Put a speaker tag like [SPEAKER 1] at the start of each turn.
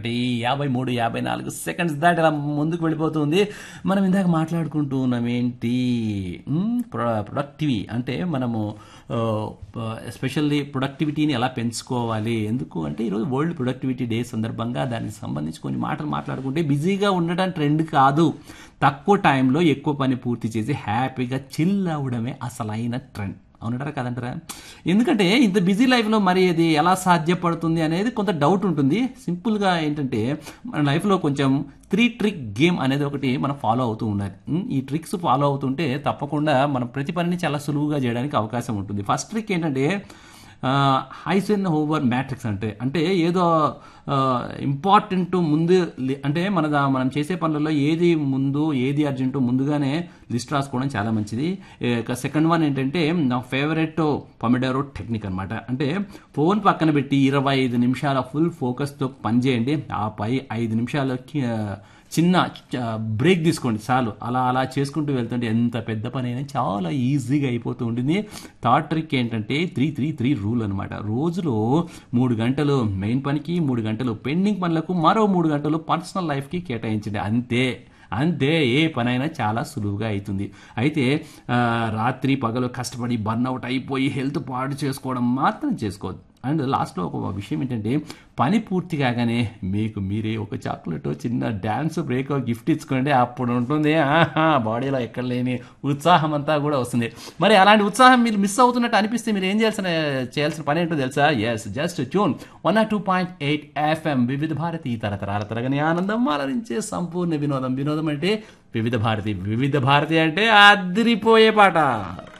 [SPEAKER 1] ఒకటి యాభై మూడు యాభై నాలుగు సెకండ్స్ దాటి అలా ముందుకు వెళ్ళిపోతుంది మనం ఇందాక మాట్లాడుకుంటూ ఉన్నాం ఏంటి ప్రొడక్టివి అంటే మనము ఎస్పెషల్లీ ప్రొడక్టివిటీని ఎలా పెంచుకోవాలి ఎందుకు అంటే ఈరోజు వరల్డ్ ప్రొడక్టివిటీ డే సందర్భంగా దానికి సంబంధించి కొన్ని మాటలు మాట్లాడుకుంటే బిజీగా ఉండడం ట్రెండ్ కాదు తక్కువ టైంలో ఎక్కువ పని పూర్తి చేసి హ్యాపీగా చిల్ అవ్వడమే అసలైన ట్రెండ్ అవునంటారా కదంటారా ఎందుకంటే ఇంత బిజీ లైఫ్లో మరి అది ఎలా సాధ్యపడుతుంది అనేది కొంత డౌట్ ఉంటుంది సింపుల్గా ఏంటంటే మన లైఫ్లో కొంచెం త్రీ ట్రిక్ గేమ్ అనేది ఒకటి మనం ఫాలో అవుతూ ఉండాలి ఉమ్, ఈ ట్రిక్స్ ఫాలో అవుతుంటే తప్పకుండా మనం ప్రతి పనిని చాలా సులువుగా చేయడానికి అవకాశం ఉంటుంది ఫస్ట్ ట్రిక్ ఏంటంటే హైసెన్ ఓవర్ మ్యాట్రిక్స్ అంటే అంటే ఏదో ఇంపార్టెంట్ ముందు లి- అంటే మన దా- మనం చేసే పనులలో ఏది ముందు ఏది అర్జెంటు ముందుగానే లిస్ట్ రాసుకోవడం చాలా మంచిది ఇక సెకండ్ వన్ ఏంటంటే నా ఫేవరెట్ పమిడోరో టెక్నిక్ అనమాట అంటే ఫోన్ పక్కన పెట్టి ఇరవై ఐదు నిమిషాల ఫుల్ ఫోకస్తో పనిచేయండి ఆ పై ఐదు నిమిషాలకి ఆ, చిన్న బ్రేక్ తీసుకోండి చాలు అలా అలా చేసుకుంటూ వెళ్తుంటే ఎంత పెద్ద పని అయినా చాలా ఈజీగా అయిపోతూ ఉంటుంది థర్డ్ ట్రిక్ ఏంటంటే త్రీ త్రీ త్రీ రూల్ అనమాట రోజులో మూడు గంటలు మెయిన్ పనికి మూడు గంటలు పెండింగ్ పనులకు మరో మూడు గంటలు పర్సనల్ లైఫ్కి కేటాయించండి అంతే అంతే ఏ పనైనా చాలా సులువుగా అవుతుంది అయితే ఆ, రాత్రి పగలు కష్టపడి బర్న్అవుట్ అయిపోయి హెల్త్ పాడు చేసుకోవడం మాత్రం చేసుకోవద్దు అండ్ లాస్ట్లో ఒక విషయం ఏంటంటే పని పూర్తి కాగానే మీకు మీరే ఒక చాక్లెట్ చిన్న డ్యాన్స్ బ్రేక్ గిఫ్ట్ ఇచ్చుకోండి అప్పుడు ఉంటుంది ఆహా బాడీలో ఎక్కడ లేని ఉత్సాహం అంతా కూడా వస్తుంది మరి అలాంటి ఉత్సాహం మీరు మిస్ అవుతున్నట్టు అనిపిస్తే మీరు ఏం చేయాల్సిన చేయాల్సిన పని ఏంటో తెలుసా yes just tune one or two point eight FM Vividh Bharati తరతరాల తరగని ఆనందం ఆలరించే సంపూర్ణ వినోదం వినోదం అంటే వివిధ భారతి వివిధ భారతి అంటే అదిరిపోయే పాట